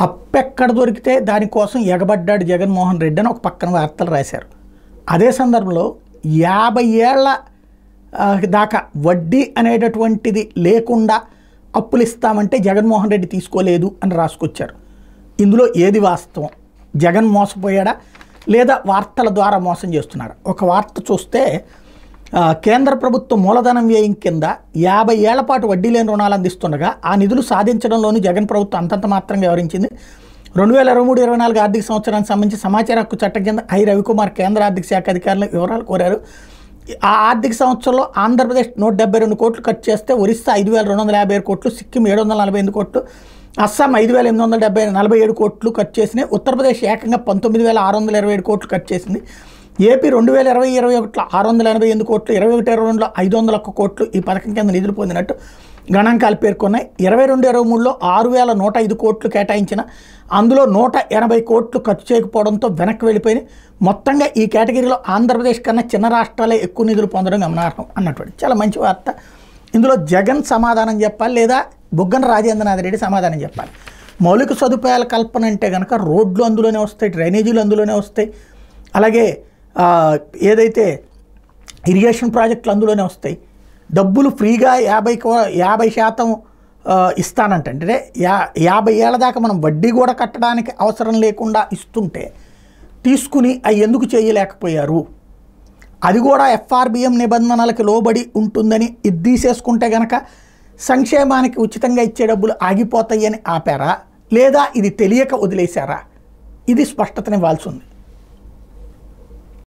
అప్పెక్కడ దొరికితే దానికోసం ఎగబడ్డాడు జగన్మోహన్ రెడ్డి అని ఒక పక్కన వార్తలు రాశారు అదే సందర్భంలో యాభై ఏళ్ల ఆ, దాకా వడ్డీ అనేటటువంటిది లేకుండా అప్పులు ఇస్తామంటే జగన్మోహన్ రెడ్డి తీసుకోలేదు అని రాసుకొచ్చారు ఇందులో ఏది వాస్తవం జగన్ మోసపోయాడా లేదా వార్తల ద్వారా మోసం చేస్తున్నారా ఒక వార్త చూస్తే ఆ, కేంద్ర ప్రభుత్వం మూలధనం వ్యయం కింద యాభై ఏళ్ల పాటు వడ్డీ లేని రుణాలు అందిస్తుండగా ఆ నిధులు సాధించడంలోనూ జగన్ ప్రభుత్వం అంతంత మాత్రంగా వివరించింది రెండు వేల ఇరవై మూడు ఇరవై నాలుగు ఆర్థిక సంవత్సరానికి సంబంధించి సమాచార హక్కు చట్టం కింద ఐ రవికుమార్ కేంద్ర ఆర్థిక శాఖ అధికారులు వివరాలు కోరారు ఆ ఆర్థిక సంవత్సరంలో ఆంధ్రప్రదేశ్ నూట డెబ్బై రెండు కోట్లు ఖర్చు చేస్తే ఒరిస్సా ఐదు వేల రెండు వందల యాభై ఏడు కోట్లు సిక్కిం ఏడు వందల నలభై ఎనిమిది కోట్లు అస్సాం ఐదు వేల ఎనిమిది వందల డెబ్బై నలభై ఏడు కోట్లు ఖర్చు చేసినాయి ఉత్తరప్రదేశ్ ఏకంగా పంతొమ్మిది వేల ఆరు వందల ఇరవై ఏడు కోట్లు ఖర్చు చేసింది ఏపీ రెండు వేల ఇరవై ఇరవై ఒకటిలో ఆరు వందల ఎనభై ఎనిమిది కోట్లు ఇరవై ఒకటి ఇరవై రెండులో ఐదు వందల ఒక్క కోట్లు ఈ పథకం కింద నిధులు పొందినట్టు గణాంకాలు పేర్కొన్నాయి ఇరవై రెండు ఇరవై మూడులో ఆరు వేల నూట ఐదు కోట్లు కేటాయించిన అందులో నూట ఎనభై కోట్లు ఖర్చు చేయకపోవడంతో వెనక్కి వెళ్ళిపోయినాయి మొత్తంగా ఈ కేటగిరీలో ఆంధ్రప్రదేశ్ కన్నా చిన్న రాష్ట్రాలే ఎక్కువ నిధులు పొందడం గమనార్హం అన్నటువంటి చాలా మంచి వార్త ఇందులో జగన్ సమాధానం చెప్పాలి లేదా బుగ్గన రాజేంద్రనాథ్ రెడ్డి సమాధానం చెప్పాలి మౌలిక సదుపాయాల కల్పన అంటే కనుక రోడ్లు అందులోనే వస్తాయి డ్రైనేజీలు అందులోనే వస్తాయి అలాగే ఆ, ఏదైతే ఇరిగేషన్ ప్రాజెక్టులు అందులోనే వస్తాయి డబ్బులు ఫ్రీగా యాభై కో- యాభై శాతం ఆ, ఇస్తానంట అంటే యా యాభై ఏళ్ళ దాకా మనం వడ్డీ కూడా కట్టడానికి అవసరం లేకుండా ఇస్తుంటే తీసుకుని అవి ఎందుకు చేయలేకపోయారు అది కూడా ఎఫ్ఆర్బిఎం నిబంధనలకు లోబడి ఉంటుందని ఇది తీసేసుకుంటే గనక సంక్షేమానికి ఉచితంగా ఇచ్చే డబ్బులు ఆగిపోతాయని ఆపారా లేదా ఇది తెలియక వదిలేశారా ఇది స్పష్టతనివ్వాల్సి ఉంది